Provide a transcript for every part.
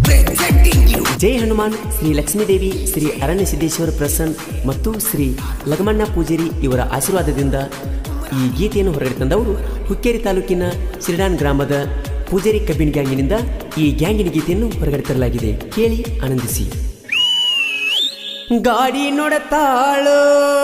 ಜೈ ಹನುಮಾನ್ ಶ್ರೀ ಲಕ್ಷ್ಮೀದೇವಿ ಶ್ರೀ ಅರಣ್ಯ ಸಿದ್ದೇಶ್ವರ ಪ್ರಸನ್ ಮತ್ತು ಶ್ರೀ ಲಗಮಣ್ಣ ಪೂಜಾರಿ ಇವರ ಆಶೀರ್ವಾದದಿಂದ ಈ ಗೀತೆಯನ್ನು ಹೊರಗಡೆ ತಂದವರು ಹುಕ್ಕೇರಿ ತಾಲೂಕಿನ ಸಿರಿಡಾನ್ ಗ್ರಾಮದ ಪೂಜಾರಿ ಕಬ್ಬಿನ ಗ್ಯಾಂಗಿನಿಂದ ಈ ಗ್ಯಾಂಗಿನ ಗೀತೆಯನ್ನು ಹೊರಗಡೆ ತರಲಾಗಿದೆ ಕೇಳಿ ಆನಂದಿಸಿ ಗಾಡಿ ನೋಡತಾಳು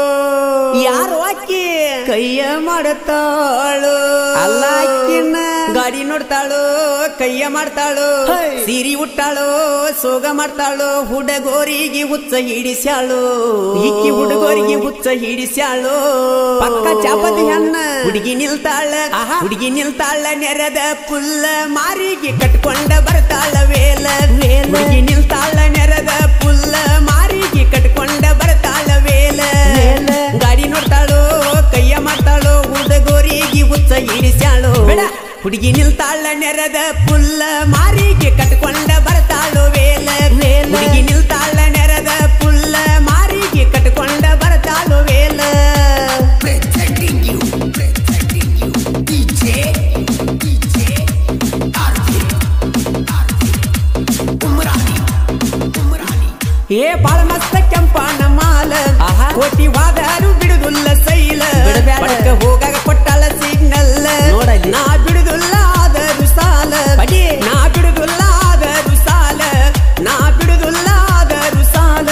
ಯಾರು ಆಕಿ ಕೈಯ ಮಾಡತಾಳು ಅಲ್ಲ ಆಕಿನ ಗಾಡಿ ನೋಡ್ತಾಳು ಕೈಯ ಮಾಡ್ತಾಳು ಸೀರಿ ಉಟ್ಟಾಳು ಸೋಗ ಮಾಡ್ತಾಳು ಹುಡುಗೋರಿಗೆ ಹುಚ್ಚ ಹಿಡಿಸ್ಯಾಳು ಈಕಿ ಹುಡುಗೋರಿಗೆ ಹುಚ್ಚ ಹಿಡಿಸ್ಯಾಳು ಪಕ್ಕ ಚಾಪತಿ ಹಣ್ಣ ಹುಡುಗಿ ನಿಲ್ತಾಳ ಹುಡುಗಿ ನಿಲ್ತಾಳ ನೆರದ ಪುಲ್ಲ ಮಾರಿಗೆ ಕಟ್ಕೊಂಡ ಬರ್ತಾಳ ವೇಲ ವೇಲ ಹುಡುಗಿ ನಿಲ್ತಾಳ ನೆರದ ಪುಲ್ಲ ಮಾರಿಗೆ ಕಟ್ಕೊಂಡ ಬರ್ತಾಳ ವೇಲ ಗಾಡಿ ನೋಡ್ತಾಳು ಕೈಯ ಮಾಡ್ತಾಳು ಹುಡುಗೋರಿಗೆ ಹುಚ್ಚ ಹಿಡಿಸ್ಯಾಳು ಹುಡುಗಿ ನಿಲ್ತಾಳ ನೆರದ ಪುಲ್ಲ ಮಾರಿಗೆ ಕಟ್ಕೊಂಡ ಬರ್ತಾಳು ವೇಲ ವೇಲ ಹುಡುಗಿ ನಿಲ್ತಾಳ ನೆರದ ಪುಲ್ಲ ಮಾರಿಗೆ ಕಟ್ಕೊಂಡ ಬರ್ತಾಳು ವೇಲ Presenting you, presenting you, DJ, DJ, Arvi, Arvi, Umrani, Umrani. ಏ ಬಾಳ ಮಸ್ತ ಕೆಂಪನ ಮಾಲ ಕೋಟಿ ವಾದಾರು ಬಿಡುದಿಲ್ಲ ಸೈಲ ಬಡಕ ಹೋಗಾಗ ಕೊಟ್ಟಾಳ ಸಿಗ್ನಲ್ ನಾ ಬಿಡುದಿಲ್ಲ ಆದರೂ ಸಾಲ ನಾ ಬಿಡುದಿಲ್ಲ ಆದರೂ ಸಾಲ ನಾ ಬಿಡುದಿಲ್ಲ ಆದರೂ ಸಾಲ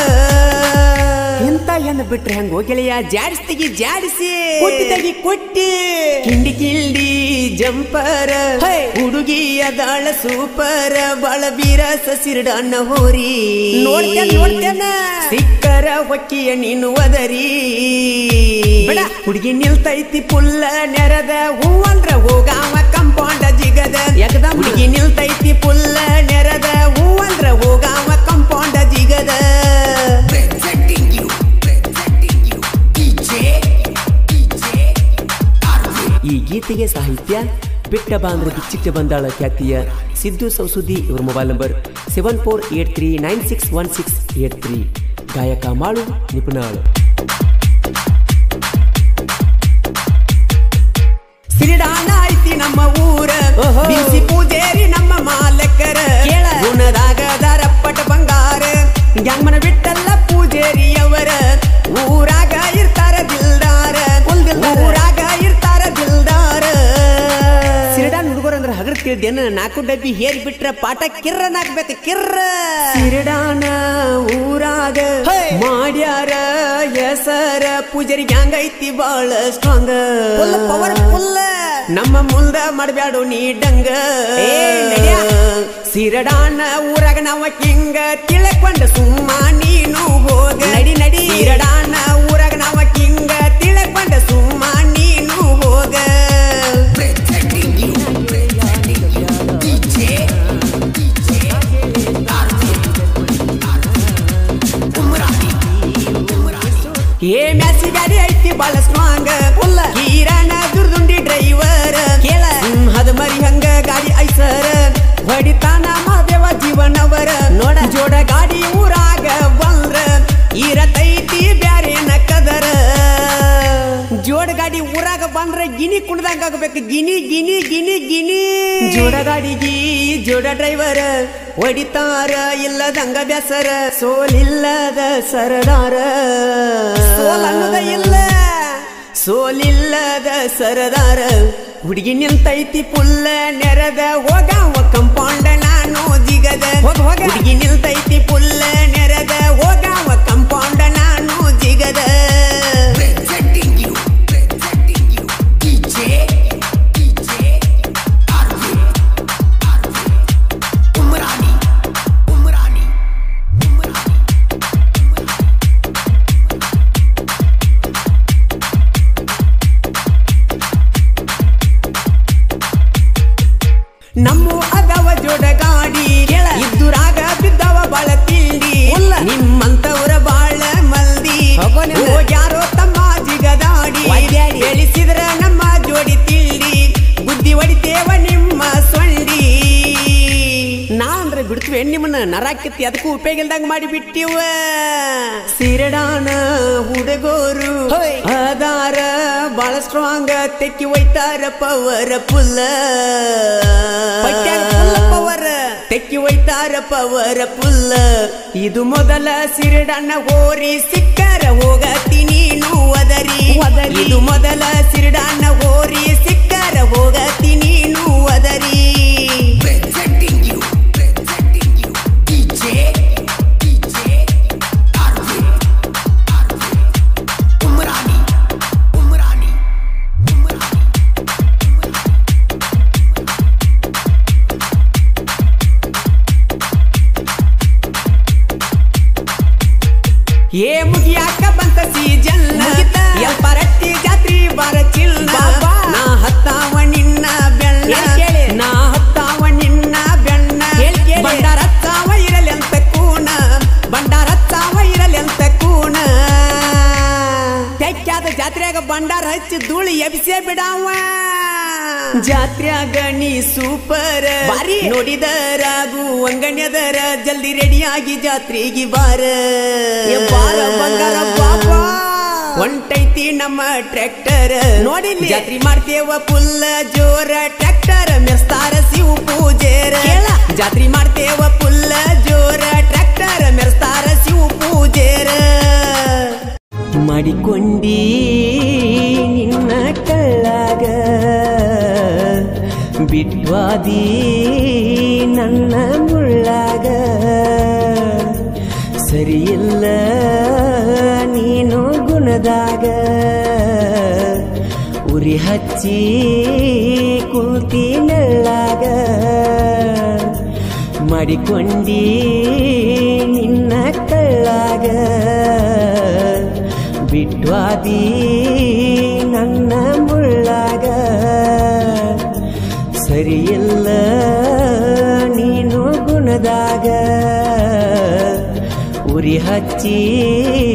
ಎಂತ ಹೆಣ್ಣು ಬಿಟ್ರೆ ಹೆಂಗೋ ಗೆಳೆಯ ಜಾಡಿಸ್ತಿಗಿ ಜಾಡಿಸಿ ಕೊಟ್ಟಿದಗಿ ಕೊಟ್ಟಿ ಕಿಂಡಿ ಕಿಂಡಿ ಜಂಪರ ಹುಡುಗಿಯ ದಾಳ ಸೂಪರ್ ಬಾಳ ಬೀರ ಸಸಿರಡನ್ನ ಹೋರಿ ನೋಡ್ತೇನ ನೋಡ್ತೇನ ಸಿಕ್ಕರ ಹೊಕ್ಕಿಯ ನೀನು ಒದರಿ ಹುಡುಗಿ ನಿಲ್ತೈತಿ ಪುಲ್ಲ ನೆರದ ಹೂವಂದ್ರ ಹೋಗಾವ ಕಂಪೌಂಡ ಜಿಗದ ಹುಡುಗಿ ನಿಲ್ತೈತಿ ಪುಲ್ಲ ನೆರದ ಹೂವಂದ್ರ ಹೋಗಾವ ಕಂಪೌಂಡ ಜಿಗದ Presenting you, presenting you, DJ, DJ, Arvi. ಈ ಗೀತೆಗೆ ಸಾಹಿತ್ಯ ಬಿಟ್ಟ ಬಾಂದ್ರ ಬಿಚ್ಚಿಟ್ಟ ಬಂದಾಳ ಖ್ಯಾತಿಯ ಸಿದ್ದು ಸೌಸುದಿ ಇವರ mobile number seven four eight three nine six one six eight three ಗಾಯಕ ಮಾಳು ನಿಪುಣಾಳು ಸಿರಿಡಾನ ಐತಿ ನಮ್ಮ ಊರ ಬಿಸಿ ಪೂಜೇರಿ ನಮ್ಮ ಮಾಲಕರ ಗುಣದಾಗ ದಾರಪ್ಪಟ ಬಂಗಾರ ಗ್ಯಾಂಗ್ಮನ ಬಿಟ್ಟಲ್ಲ ಪೂಜೇರಿಯವರ ಊರಾಗ ಇರ್ತಾರ ದಿಲ್ದಾರ ಊರಾಗ ಇರ್ತಾರ ದಿಲ್ದಾರ ಸಿರಿಡಾನ್ ಹುಡುಗರಂದ್ರ ಹಗರ್ ತಿಳಿದೇನ ನಾಲ್ಕು ಡಬ್ಬಿ ಹೇರಿ ಬಿಟ್ರ ಪಾಠ ಕಿರ್ರ ನಾಕ್ಬೇಕು ಕಿರ್ರ ಸಿರಿಡಾನ ಊರಾಗ ಮಾಡ್ಯಾರ ಹೆಸರ ಪೂಜಾರಿ ಗ್ಯಾಂಗ್ ಐತಿ ಬಾಳ ಸ್ಟ್ರಾಂಗ್ ಪವರ್ ಫುಲ್ ನಮ್ಮ ಮುಂದ ಮಾಡಬ್ಯಾಡು ನೀ ಡಂಗ ಸಿರಡಾನ ಊರಾಗ ನಾವ ಕಿಂಗ ತಿಳಕೊಂಡ ಸುಮ್ಮ ನೀನು ಹೋಗ ನಡಿ ನಡಿ ಸಿರಡಾನ ಊರಾಗ ನಾವ ಕಿಂಗ ತಿಳಕೊಂಡ ಸುಮ್ಮ ನೀನು ಹೋಗ Presenting you, presenting you, DJ, DJ, Arvi, Arvi, Umrani, Umrani. ಏ ಮ್ಯಾಸಿ ಗಾಡಿ ಐತಿ ಬಾಳ ಸ್ಟ್ರಾಂಗ್ ಫುಲ್ಲ ಕಿರಣ ದುರ್ದುಂಡಿ ಡ್ರೈವರ್ ಕೇಳ ಹದ ಮರಿ ಹಂಗ ಗಾಡಿ ಐಸರ್ ಹೊಡಿತಾನ ಮಾದೇವ ಜೀವನವರ ನೋಡ ಜೋಡ ಗಾಡಿ ಊರಾಗ ಬಂದ್ರ ಇರತೈತಿ ಬ್ಯಾರೇನ ಕದರ ಜೋಡ ಗಾಡಿ ಊರಾಗ ಬಂದ್ರ ಗಿನಿ ಕುಣ್ದಂಗ ಆಗ್ಬೇಕು ಗಿನಿ ಗಿನಿ ಗಿನಿ ಗಿನಿ ಜೋಡ ಗಾಡಿಗಿ ಜೋಡ ಡ್ರೈವರ್ ಹೊಡಿತಾರ ಇಲ್ಲದಂಗ ಬ್ಯಾಸರ ಸೋಲಿಲ್ಲದ ಸರದಾರ ಸೋಲ್ ಅನ್ನೋದ ಇಲ್ಲ ಸೋಲಿಲ್ಲದ ಸರದಾರ ಹುಡುಗಿ ನಿಲ್ತೈತಿ ಪುಲ್ಲ ನೆರದ ಹೋಗಾವ ಕಂಪೌಂಡ ನಾನು ಜಿಗದ ಹುಡುಗಿ ನಿಲ್ತೈತಿ ಪುಲ್ಲ ನೆರದ ಹೋಗಾವ ಕಂಪೌಂಡ ನಾನು ಜಿಗದ Presenting you, presenting you, DJ, DJ, Arvi, Arvi, Umrani, Umrani, Umrani. ನಮ್ಮ ಅಗವ ಜೋಡ ಗಾಡಿ ಇದ್ದುರಾಗ ಬಿದ್ದವ ಬಾಳ ತಿಂಡಿ ನಿಮ್ಮಂತವರ ಬಾಳ ಮಲ್ದಿ ಯಾರೋ ತಮ್ಮ ಜಿಗದಾಡಿ ಬೆಳೆಸಿದ್ರ ನಮ್ಮ ಜೋಡಿ ತಿಂಡಿ ಬುದ್ಧಿ ಹೊಡಿತೇವ ನಿಮ್ಮ ಸೊಂಡಿ ನಾ ಅಂದ್ರೆ ಬಿಡ್ತೀವಿ ನಿಮ್ಮನ್ನ ನರಾಕಿತ್ತಿ ಅದಕ್ಕೂ ಉಪಯೋಗ ಇಲ್ದಂಗ ಮಾಡಿ ಬಿಟ್ಟಿವ ಸಿರಡಾನ ಹುಡುಗೋರು ಅದಾರ ಬಾಳ ಸ್ಟ್ರಾಂಗ್ ತೆಕ್ಕಿ ಒಯ್ತಾರ ಪವರ್ ಪುಲ್ಲ ಪವರ್ ತೆಕ್ಕಿ ಒಯ್ತಾರ ಪವರ ಪುಲ್ಲ ಇದು ಮೊದಲ ಸಿರಡನ್ನ ಹೋರಿ ಸಿಕ್ಕರ ಹೋಗತಿ ನೀನು ಒದರಿ ಒದರಿ. ಇದು ಮೊದಲ ಸಿರಡನ್ನ ಹೋರಿ ಸಿಕ್ಕರ ಹೋಗತಿ ನೀನು ಒದರಿ Presenting you, presenting you, DJ, DJ, Arvind, Arvind, Umrani, Umrani, Umrani, ಏ ಮುಗಿಯಾಕ ಬಂತ ಸೀಜನ್ ಮುಗಿತ. ಎಲ್ಪರಟ್ಟಿ ಜಾತ್ರಿ ಬರ ಚಿಲ್ಲ ಬಾಬಾ. ನಾ ಹತ್ತಾವ ನಿನ್ನ ಬೆಣ್ಣ ಹೇಳ್ ಕೇಳಿ. ನಾ ಹತ್ತಾವ ನಿನ್ನ ಬೆಣ್ಣ ಹೇಳ್ ಕೇಳಿ. ಬಂಡಾರ ಹತ್ತಾವ ಇರಲಿ ಅಂತ ಕೂಣ ಬಂಡಾರ ಹತ್ತಾವ ಇರಲಿ ಅಂತ ಕೂಣ ತೆಕ್ಕಾದ ಜಾತ್ರೆಯಾಗ ಬಂಡಾರ ಹಚ್ಚಿ ಧೂಳಿ ಎಬ್ಸೇ ಬಿಡಾವ ಜಾತ್ರ್ಯಾಗ ನೀ ಸೂಪರ್ ಬಾರಿ. ನೋಡಿದರಾಗು ಅಂಗಣ್ಯದರ ಜಲ್ದಿ ರೆಡಿ ಆಗಿ ಜಾತ್ರೆಗೆ ಬಾರ ಏ ಬಾರ ಬಂಗಾರ ಬಾಬಾ. ಹೊಂಟೈತಿ ನಮ್ಮ ಟ್ರ್ಯಾಕ್ಟರ್ ನೋಡಿಲ್ಲಿ. ಜಾತ್ರೆ ಮಾಡ್ತೇವ ಫುಲ್ ಜೋರ ಟ್ರ್ಯಾಕ್ಟರ್ ಮೆಸ್ತಾರ ಶಿವ ಪೂಜೆರ ಕೇಳ. ಜಾತ್ರೆ ಮಾಡ್ತೇವ ಫುಲ್ ಜೋರ ಟ್ರ್ಯಾಕ್ಟರ್ ಮೆಸ್ತಾರ ಶಿವ ಪೂಜೆರ ಮಾಡಿಕೊಂಡಿ ನಿನ್ನ ಕಳ್ಳಾಗ ಬಿಟ್ವಾದಿ ನನ್ನ ಮುಳ್ಳಾಗ ಸರಿಯಿಲ್ಲ ನೀನು ಗುಣದಾಗ ಉರಿ ಹಚ್ಚಿ ಕುಂತಿ ನೆಳ್ಳಾಗ ಮಾಡಿಕೊಂಡಿ ನಿನ್ನ ಕಳ್ಳಾಗ ಬಿಟ್ವಾದಿ ನನ್ನ ಮುಳ್ಳಾಗ ಸರಿಯಿಲ್ಲ ನೀನು ಗುಣದಾಗ ಉರಿ ಹಚ್ಚಿ